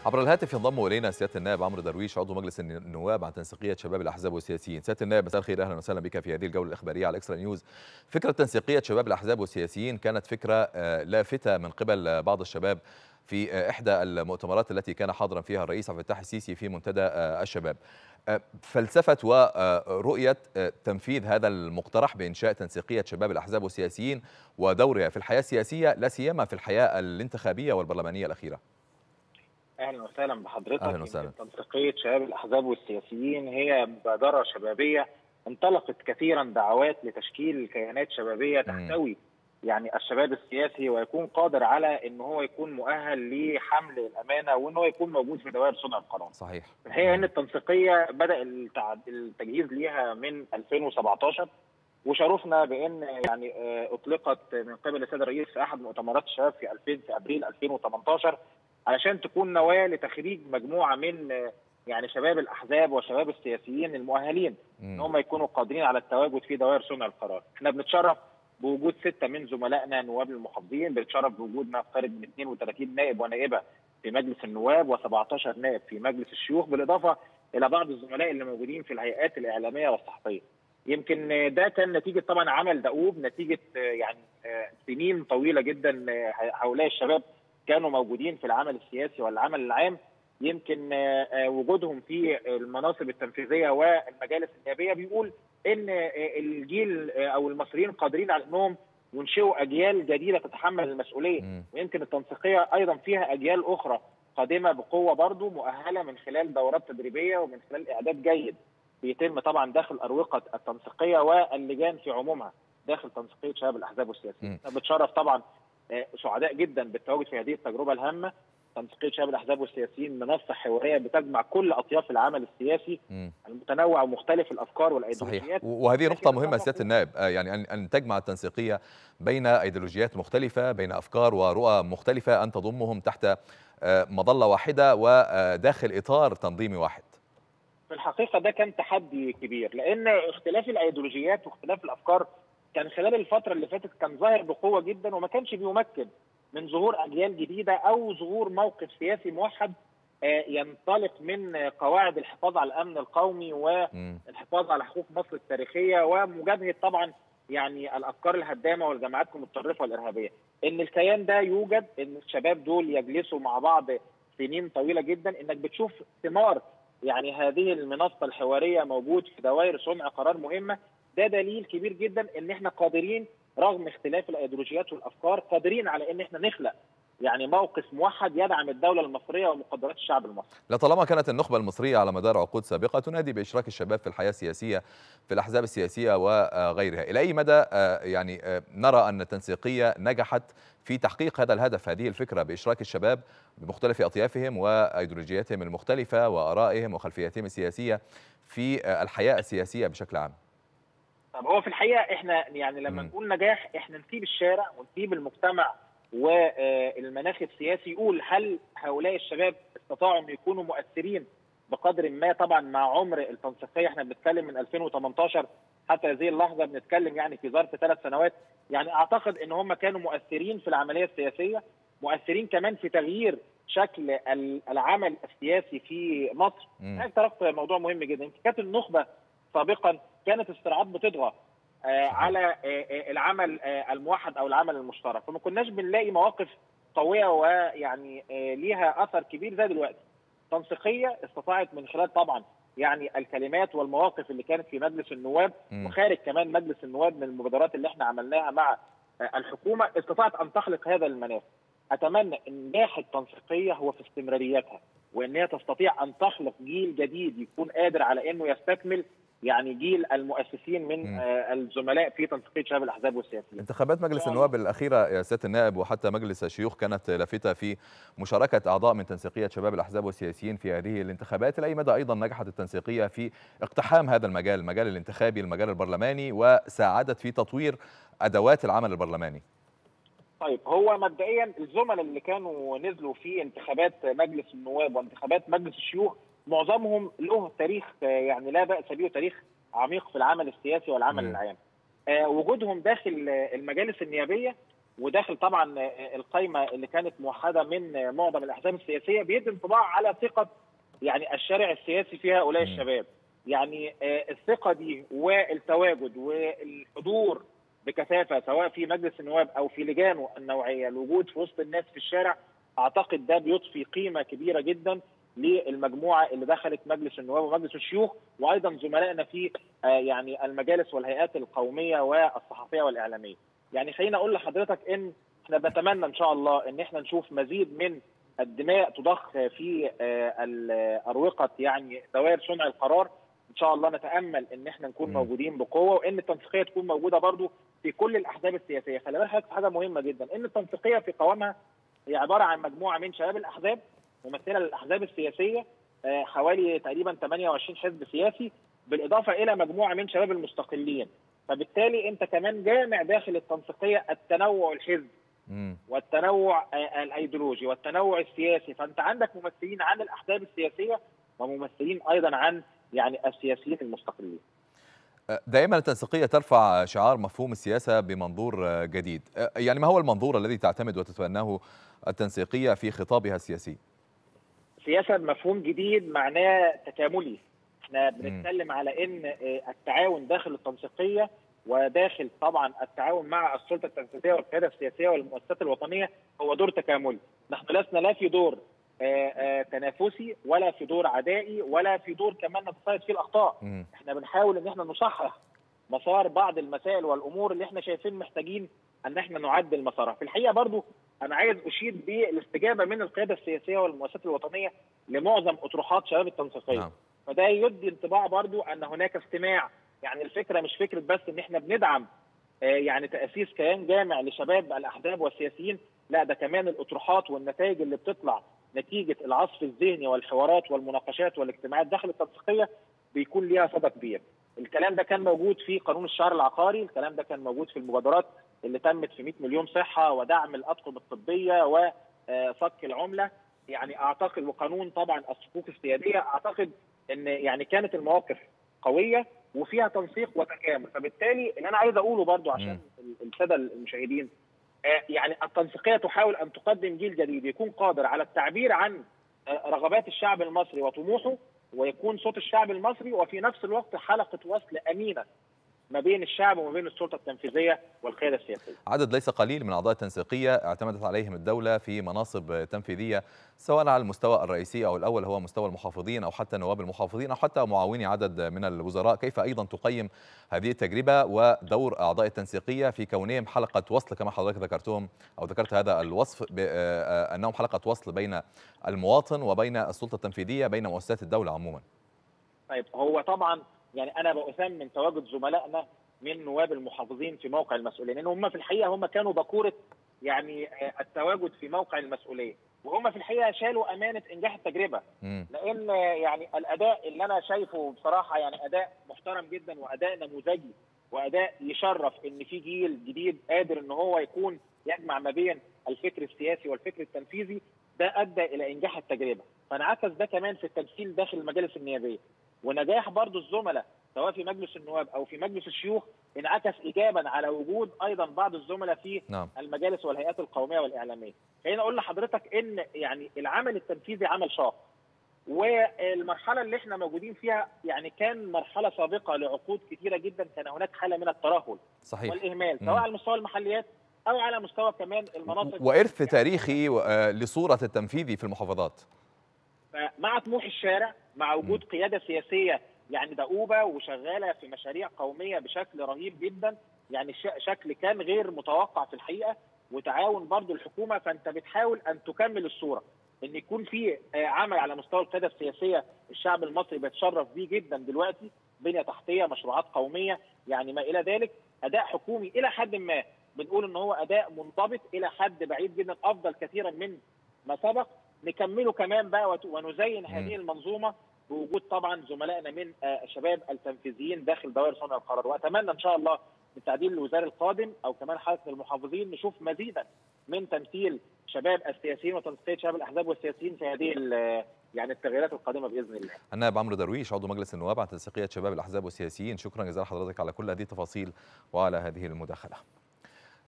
عبر الهاتف ينضم الينا سياده النائب عمرو درويش عضو مجلس النواب عن تنسيقيه شباب الاحزاب والسياسيين. سياده النائب مساء الخير اهلا وسهلا بك في هذه الجوله الاخباريه على اكسترا نيوز. فكره تنسيقيه شباب الاحزاب والسياسيين كانت فكره لافته من قبل بعض الشباب في احدى المؤتمرات التي كان حاضرا فيها الرئيس عبد الفتاح السيسي في منتدى الشباب. فلسفه ورؤيه تنفيذ هذا المقترح بانشاء تنسيقيه شباب الاحزاب والسياسيين ودورها في الحياه السياسيه لا سيما في الحياه الانتخابيه والبرلمانيه الاخيره. اهلا وسهلا بحضرتك اهلا وسهلا تنسيقيه شباب الاحزاب والسياسيين هي مبادره شبابيه انطلقت كثيرا دعوات لتشكيل كيانات شبابيه تحتوي يعني الشباب السياسي ويكون قادر على ان هو يكون مؤهل لحمل الامانه وان هو يكون موجود في دوائر صنع القرار. صحيح. الحقيقه ان التنسيقيه بدا التجهيز ليها من 2017 وشرفنا بان يعني اطلقت من قبل السيد الرئيس في احد مؤتمرات الشباب في 2000 في ابريل 2018 علشان تكون نواه لتخريج مجموعه من يعني شباب الاحزاب وشباب السياسيين المؤهلين ان هم يكونوا قادرين على التواجد في دوائر صنع القرار. احنا بنتشرف بوجود سته من زملائنا نواب المحافظين، بنتشرف بوجود ما يقترب من 32 نائب ونائبه في مجلس النواب و17 نائب في مجلس الشيوخ بالاضافه الى بعض الزملاء اللي موجودين في الهيئات الاعلاميه والصحفيه. يمكن ده كان نتيجه طبعا عمل دؤوب نتيجه يعني سنين طويله جدا هؤلاء الشباب كانوا موجودين في العمل السياسي والعمل العام يمكن وجودهم في المناصب التنفيذيه والمجالس النيابيه بيقول ان الجيل او المصريين قادرين على انهم ينشئوا اجيال جديده تتحمل المسؤوليه ويمكن التنسيقيه ايضا فيها اجيال اخرى قادمه بقوه برضه مؤهله من خلال دورات تدريبيه ومن خلال اعداد جيد بيتم طبعا داخل اروقه التنسيقيه واللجان في عمومها داخل تنسيقيه شباب الاحزاب والسياسيين بتشرف طبعا سعداء جدا بالتواجد في هذه التجربه الهامه تنسيقيه شباب الاحزاب والسياسيين منصه حواريه بتجمع كل اطياف العمل السياسي م. المتنوع ومختلف الافكار والايديولوجيات صحيح وهذه نقطه مهمه سياده النائب يعني ان ان تجمع التنسيقيه بين ايديولوجيات مختلفه بين افكار ورؤى مختلفه ان تضمهم تحت مظله واحده وداخل اطار تنظيمي واحد في الحقيقه ده كان تحدي كبير لان اختلاف الايديولوجيات واختلاف الافكار كان خلال الفتره اللي فاتت كان ظاهر بقوه جدا وما كانش بيمكن من ظهور اجيال جديده او ظهور موقف سياسي موحد ينطلق من قواعد الحفاظ على الامن القومي والحفاظ على حقوق مصر التاريخيه ومجابهه طبعا يعني الافكار الهدامه والجماعات المتطرفه والارهابيه ان الكيان ده يوجد ان الشباب دول يجلسوا مع بعض سنين طويله جدا انك بتشوف ثمار يعني هذه المنصه الحواريه موجود في دوائر صنع قرار مهمه ده دليل كبير جدا ان احنا قادرين رغم اختلاف الايديولوجيات والافكار قادرين على ان احنا نخلق يعني موقف موحد يدعم الدوله المصريه ومقدرات الشعب المصري. لطالما كانت النخبه المصريه على مدار عقود سابقه تنادي باشراك الشباب في الحياه السياسيه في الاحزاب السياسيه وغيرها، الى اي مدى يعني نرى ان التنسيقيه نجحت في تحقيق هذا الهدف هذه الفكره باشراك الشباب بمختلف اطيافهم وايديولوجياتهم المختلفه وارائهم وخلفياتهم السياسيه في الحياه السياسيه بشكل عام؟ طب هو في الحقيقه احنا يعني لما م. نقول نجاح احنا نسيب الشارع ونسيب المجتمع والمناخ السياسي يقول هل هؤلاء الشباب استطاعوا ان يكونوا مؤثرين بقدر ما طبعا مع عمر التنسيقيه احنا بنتكلم من 2018 حتى هذه اللحظه بنتكلم يعني في ظرف ثلاث سنوات يعني اعتقد ان هم كانوا مؤثرين في العمليه السياسيه مؤثرين كمان في تغيير شكل العمل السياسي في مصر انا طرقت موضوع مهم جدا كانت النخبه سابقا كانت الصراعات بتطغى آه على آه العمل آه الموحد او العمل المشترك فما كناش بنلاقي مواقف قويه ويعني ليها اثر كبير زي دلوقتي تنسيقيه استطاعت من خلال طبعا يعني الكلمات والمواقف اللي كانت في مجلس النواب م. وخارج كمان مجلس النواب من المبادرات اللي احنا عملناها مع الحكومه استطاعت ان تخلق هذا المناخ اتمنى ان نجاح التنسيقيه هو في استمراريتها وان هي تستطيع ان تخلق جيل جديد يكون قادر على انه يستكمل يعني جيل المؤسسين من آه الزملاء في تنسيقيه شباب الاحزاب والسياسيين. انتخابات مجلس النواب الاخيره يا سياده النائب وحتى مجلس الشيوخ كانت لافته في مشاركه اعضاء من تنسيقيه شباب الاحزاب والسياسيين في هذه الانتخابات، لاي مدى ايضا نجحت التنسيقيه في اقتحام هذا المجال، المجال الانتخابي، المجال البرلماني وساعدت في تطوير ادوات العمل البرلماني. طيب هو مبدئيا الزملاء اللي كانوا نزلوا في انتخابات مجلس النواب وانتخابات مجلس الشيوخ معظمهم له تاريخ يعني لا باس به تاريخ عميق في العمل السياسي والعمل م. العام. آه وجودهم داخل المجالس النيابيه وداخل طبعا القائمه اللي كانت موحده من معظم الاحزاب السياسيه بيدي انطباع على ثقه يعني الشارع السياسي في هؤلاء الشباب يعني الثقه دي والتواجد والحضور بكثافه سواء في مجلس النواب او في لجانه النوعيه الوجود في وسط الناس في الشارع اعتقد ده بيضفي قيمه كبيره جدا للمجموعه اللي دخلت مجلس النواب ومجلس الشيوخ وايضا زملائنا في يعني المجالس والهيئات القوميه والصحفيه والاعلاميه. يعني خليني اقول لحضرتك ان احنا بنتمنى ان شاء الله ان احنا نشوف مزيد من الدماء تضخ في اروقه يعني دوائر صنع القرار ان شاء الله نتامل ان احنا نكون موجودين بقوه وان التنسيقيه تكون موجوده برضو في كل الاحزاب السياسيه، خلي بالك حضرتك حاجه مهمه جدا ان التنسيقيه في قوامها هي عباره عن مجموعه من شباب الاحزاب ممثله للاحزاب السياسيه حوالي تقريبا 28 حزب سياسي بالاضافه الى مجموعه من شباب المستقلين فبالتالي انت كمان جامع داخل التنسيقيه التنوع الحزبي والتنوع الايديولوجي والتنوع السياسي فانت عندك ممثلين عن الاحزاب السياسيه وممثلين ايضا عن يعني السياسيين المستقلين دائما التنسيقيه ترفع شعار مفهوم السياسه بمنظور جديد يعني ما هو المنظور الذي تعتمد وتتبناه التنسيقيه في خطابها السياسي سياسه مفهوم جديد معناه تكاملي احنا بنتكلم على ان التعاون داخل التنسيقيه وداخل طبعا التعاون مع السلطه التنفيذيه والقياده السياسيه والمؤسسات الوطنيه هو دور تكاملي نحن لسنا لا في دور تنافسي ولا في دور عدائي ولا في دور كمان نتصيد فيه الاخطاء م. احنا بنحاول ان احنا نصحح مسار بعض المسائل والامور اللي احنا شايفين محتاجين ان احنا نعدل مسارها في الحقيقه برضو انا عايز اشيد بالاستجابه من القياده السياسيه والمؤسسات الوطنيه لمعظم اطروحات شباب التنسيقيه نعم. فده يدي انطباع برضو ان هناك استماع يعني الفكره مش فكره بس ان احنا بندعم يعني تاسيس كيان جامع لشباب الاحزاب والسياسيين لا ده كمان الاطروحات والنتائج اللي بتطلع نتيجه العصف الذهني والحوارات والمناقشات والاجتماعات داخل التنسيقيه بيكون ليها صدى كبير. الكلام ده كان موجود في قانون الشهر العقاري، الكلام ده كان موجود في المبادرات اللي تمت في 100 مليون صحه ودعم الاطقم الطبيه وصك العمله، يعني اعتقد وقانون طبعا الصكوك السياديه، اعتقد ان يعني كانت المواقف قويه وفيها تنسيق وتكامل، فبالتالي اللي انا عايز اقوله برضو عشان الساده المشاهدين يعني التنسيقيه تحاول ان تقدم جيل جديد يكون قادر على التعبير عن رغبات الشعب المصري وطموحه ويكون صوت الشعب المصري وفي نفس الوقت حلقه وصل امينه ما بين الشعب وما بين السلطه التنفيذيه والقياده السياسيه. عدد ليس قليل من اعضاء التنسيقيه اعتمدت عليهم الدوله في مناصب تنفيذيه سواء على المستوى الرئيسي او الاول هو مستوى المحافظين او حتى نواب المحافظين او حتى معاوني عدد من الوزراء، كيف ايضا تقيم هذه التجربه ودور اعضاء التنسيقيه في كونهم حلقه وصل كما حضرتك ذكرتهم او ذكرت هذا الوصف انهم حلقه وصل بين المواطن وبين السلطه التنفيذيه بين مؤسسات الدوله عموما. طيب هو طبعا يعني انا بأثمن تواجد زملائنا من نواب المحافظين في موقع المسؤوليه لان هم في الحقيقه هم كانوا بكوره يعني التواجد في موقع المسؤوليه وهم في الحقيقه شالوا امانه انجاح التجربه م. لان يعني الاداء اللي انا شايفه بصراحه يعني اداء محترم جدا واداء نموذجي واداء يشرف ان في جيل جديد قادر ان هو يكون يجمع ما بين الفكر السياسي والفكر التنفيذي ده ادى الى انجاح التجربه فانعكس ده كمان في التمثيل داخل المجالس النيابيه ونجاح برضو الزملاء سواء في مجلس النواب او في مجلس الشيوخ انعكس ايجابا على وجود ايضا بعض الزملاء في نعم. المجالس والهيئات القوميه والاعلاميه. خليني اقول لحضرتك ان يعني العمل التنفيذي عمل شاق. والمرحله اللي احنا موجودين فيها يعني كان مرحله سابقه لعقود كثيره جدا كان هناك حاله من الترهل صحيح. والاهمال سواء على مستوى المحليات او على مستوى كمان المناطق وارث تاريخي لصوره التنفيذ في المحافظات. فمع طموح الشارع مع وجود قياده سياسيه يعني دؤوبه وشغاله في مشاريع قوميه بشكل رهيب جدا يعني شكل كان غير متوقع في الحقيقه وتعاون برضو الحكومه فانت بتحاول ان تكمل الصوره ان يكون في عمل على مستوى القياده السياسيه الشعب المصري بيتشرف بيه جدا دلوقتي بنيه تحتيه مشروعات قوميه يعني ما الى ذلك اداء حكومي الى حد ما بنقول ان هو اداء منضبط الى حد بعيد جدا افضل كثيرا من ما سبق نكمله كمان بقى ونزين هذه المنظومه بوجود طبعا زملائنا من الشباب التنفيذيين داخل دوائر صنع القرار واتمنى ان شاء الله بالتعديل الوزاري القادم او كمان حلقه المحافظين نشوف مزيدا من تمثيل شباب السياسيين وتنسيق شباب الاحزاب والسياسيين في هذه يعني التغييرات القادمه باذن الله. النائب عمرو درويش عضو مجلس النواب عن تنسيقيه شباب الاحزاب والسياسيين شكرا جزيلا لحضرتك على كل هذه التفاصيل وعلى هذه المداخله.